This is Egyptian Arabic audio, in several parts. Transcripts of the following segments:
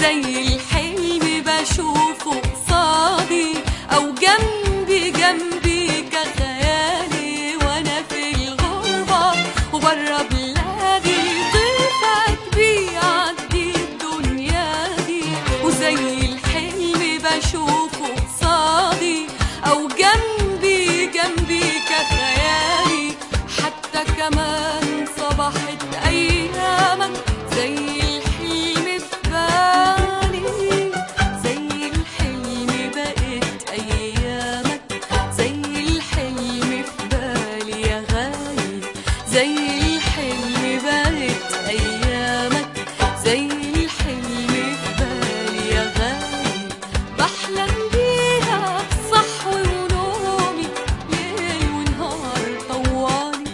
زي الحلم بشوفه قصادي او جنبي جنبي كخيالي وانا في الغربة وبره بلادي ضيفك بيعدي الدنيا دي وزي الحلم بشوفه قصادي او جنبي جنبي كخيالي حتى كمان صبحت ايامك زي الحلم في بالي زي الحلم بقت ايامك زي الحلم في بالي يا غالي زي الحلم بقت ايامك زي الحلم في بالي يا غالي بحلم بيها بصحوي ونومي ليل ونهار طوالي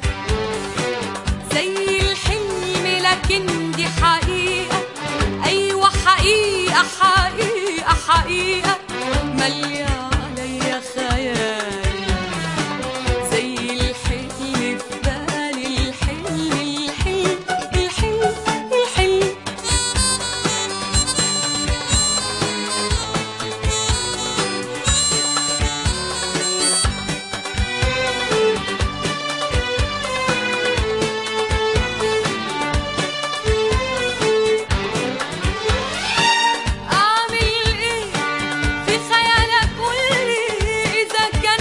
زي الحلم لكن دي حقيقة أيوة حقيقة حقيقة حقيقة مالية عليا خيالي زي الحلم في بالي الحلم الحلم الحلم الحلم أعمل إيه في خيالك قولي إذا كان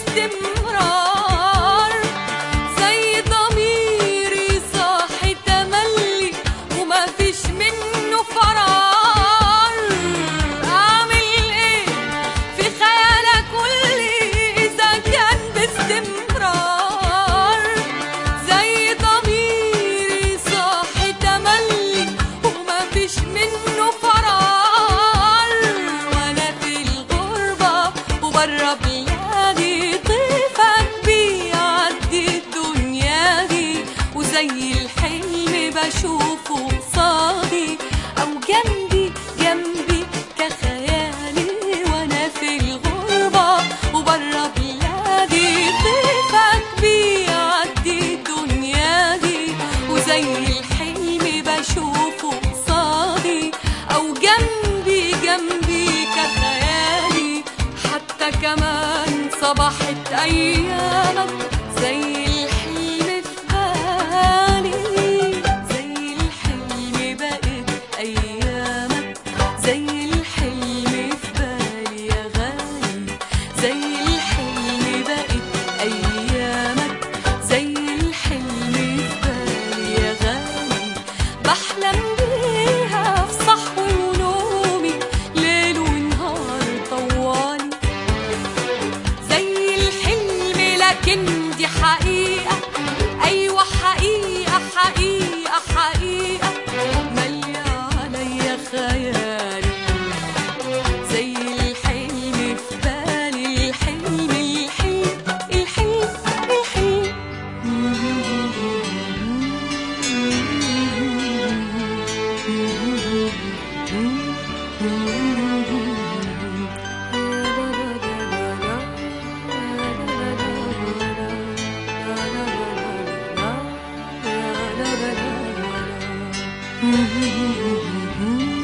باستمرار زي ضميري صاحي تملي وما فيش منه فرار أعمل إيه في خيالك قولي إذا كان باستمرار زي ضميري صاحي تملي وما فيش منه فرار وانا في الغربة وبره بلادي ضيفك بيعدي الدنيا دي وزي الحلم بشوفه قصادي او جنبي جنبي كخيالي وانا في الغربة وبره بلادي ضيفك بيعدي الدنيا دي وزي الحلم بشوفه قصادي او جنبي جنبي كخيالي حتى كمان صبحت ايامك زي الحلم في بالي زي الحلم بقت ايامك زي الحلم في بالي يا غالي زي الحلم بقت ايامك زي الحلم في بالي يا غالي بحلم بيها في صحوي ونومي ليل ونهار طوالي زي الحلم لكن دي حقيقة أيوة حقيقة حقيقة حقيقة مالية عليا خيالي زي الحلم في بالي الحلم الحلم الحلم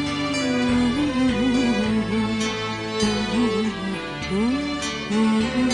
الحلم